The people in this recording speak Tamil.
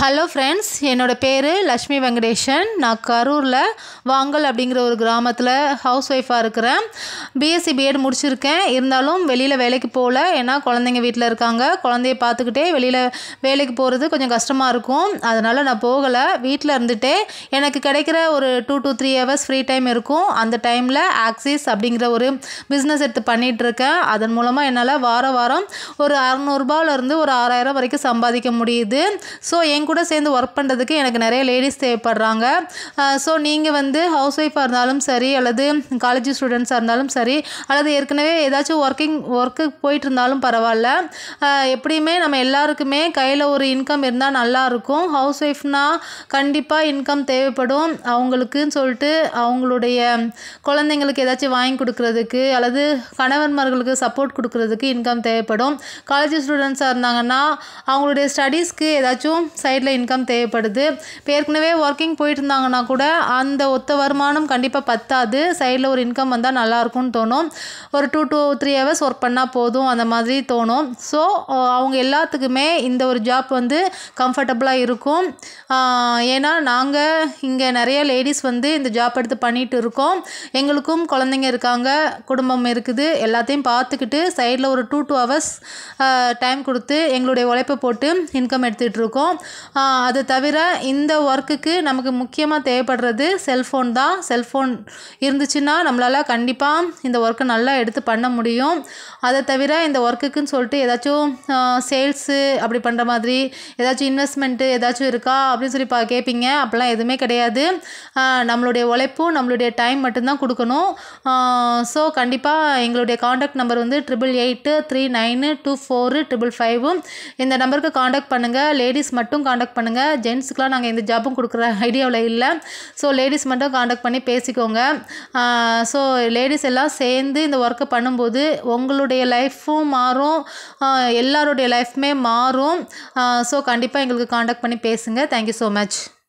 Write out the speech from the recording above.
ஹலோ ஃப்ரெண்ட்ஸ் என்னோடய பேர் லக்ஷ்மி வெங்கடேஷன் நான் கரூரில் வாங்கல் அப்படிங்கிற ஒரு கிராமத்தில் ஹவுஸ் ஒய்ஃபாக இருக்கிறேன் பிஎஸ்சி பிஎட் முடிச்சிருக்கேன் இருந்தாலும் வெளியில் வேலைக்கு போகல ஏன்னா குழந்தைங்க வீட்டில் இருக்காங்க குழந்தைய பார்த்துக்கிட்டே வெளியில் வேலைக்கு போகிறது கொஞ்சம் கஷ்டமாக இருக்கும் அதனால் நான் போகலை வீட்டில் இருந்துகிட்டே எனக்கு கிடைக்கிற ஒரு two to three hours free time இருக்கும் அந்த டைமில் ஆக்சிஸ் அப்படிங்கிற ஒரு பிஸ்னஸ் எடுத்து பண்ணிகிட்டு இருக்கேன் அதன் மூலமாக என்னால் வார வாரம் ஒரு அறநூறுபாலேருந்து ஒரு ஆறாயிரம் வரைக்கும் சம்பாதிக்க முடியுது ஸோ என் கூட சேர்ந்து ஒர்க் பண்ணுறதுக்கு எனக்கு நிறைய லேடிஸ் தேவைப்படுறாங்க ஸோ நீங்கள் வந்து ஹவுஸ் ஒய்ஃபாக இருந்தாலும் சரி அல்லது காலேஜ் ஸ்டூடெண்ட்ஸாக இருந்தாலும் சரி அல்லது ஏற்கனவே ஏதாச்சும் ஒர்க்கிங் ஒர்க்கு போயிட்டு இருந்தாலும் பரவாயில்ல அஹ் எப்படியுமே நம்ம எல்லாருக்குமே கையில் ஒரு இன்கம் இருந்தால் நல்லாயிருக்கும் ஹவுஸ் ஒய்ஃப்னா கண்டிப்பாக இன்கம் தேவைப்படும் அவங்களுக்குன்னு சொல்லிட்டு அவங்களுடைய குழந்தைங்களுக்கு ஏதாச்சும் வாங்கி கொடுக்குறதுக்கு அல்லது கணவன்மார்களுக்கு சப்போர்ட் கொடுக்குறதுக்கு இன்கம் தேவைப்படும் காலேஜ் ஸ்டூடெண்ட்ஸாக இருந்தாங்கன்னா அவங்களுடைய ஸ்டடீஸ்க்கு ஏதாச்சும் சைடில் இன்கம் தேவைப்படுது இப்போ ஏற்கனவே ஒர்க்கிங் போயிட்டு இருந்தாங்கன்னா கூட அந்த ஒத்த வருமானம் கண்டிப்பாக பத்தாது சைடில் ஒரு இன்கம் வந்தால் நல்லாயிருக்கும்னு தோணும் ஒரு two to three hours work பண்ணால் போதும் அந்த மாதிரி தோணும் ஸோ அவங்க எல்லாத்துக்குமே இந்த ஒரு ஜாப் வந்து கம்ஃபர்டபுளாக இருக்கும் ஆஹ் ஏன்னா நாங்கள் இங்கே நிறைய லேடிஸ் வந்து இந்த ஜாப் எடுத்து பண்ணிட்டு இருக்கோம் எங்களுக்கும் குழந்தைங்க இருக்காங்க குடும்பம் இருக்குது எல்லாத்தையும் பார்த்துக்கிட்டு சைடில் ஒரு டூ டூ ஹவர்ஸ் டைம் கொடுத்து எங்களுடைய உழைப்பை போட்டு இன்கம் எடுத்துகிட்டு இருக்கோம் ஆஹ் அது தவிர இந்த ஒர்க்குக்கு நமக்கு முக்கியமாக தேவைப்படுறது செல்ஃபோன் தான் செல்ஃபோன் இருந்துச்சுன்னா நம்மளால் கண்டிப்பாக இந்த ஒர்க்கை நல்லா எடுத்து பண்ண முடியும் அதை தவிர இந்த ஒர்க்குக்குன்னு சொல்லிட்டு ஏதாச்சும் சேல்ஸு அப்படி பண்ணுற மாதிரி ஏதாச்சும் இன்வெஸ்ட்மெண்ட்டு ஏதாச்சும் இருக்கா அப்படின்னு சொல்லி பா கேட்பீங்க அப்படிலாம் எதுவுமே கிடையாது ஆஹ் நம்மளுடைய உழைப்பும் நம்மளுடைய டைம் மட்டும்தான் கொடுக்கணும் ஸோ கண்டிப்பாக எங்களுடைய காண்டாக்ட் நம்பர் வந்து triple eight three nine two four triple five இந்த நம்பருக்கு காண்டாக்ட் பண்ணுங்கள் லேடிஸ் மட்டும் காண்டாக்ட் பண்ணுங்கள் ஜென்ஸுக்குலாம் நாங்கள் எந்த ஜாப்பும் கொடுக்குற ஐடியாவில் இல்லை ஸோ லேடிஸ் மட்டும் காண்டாக்ட் பண்ணி பேசிக்கோங்க ஸோ லேடிஸ் எல்லாம் சேர்ந்து இந்த ஒர்க்கை பண்ணும்போது உங்களுடைய லைஃப்பும் மாறும் ஆஹ் எல்லாருடைய லைஃப்புமே மாறும் ஸோ கண்டிப்பாக எங்களுக்கு காண்டாக்ட் பண்ணி பேசுங்க தேங்க்யூ ஸோ மச்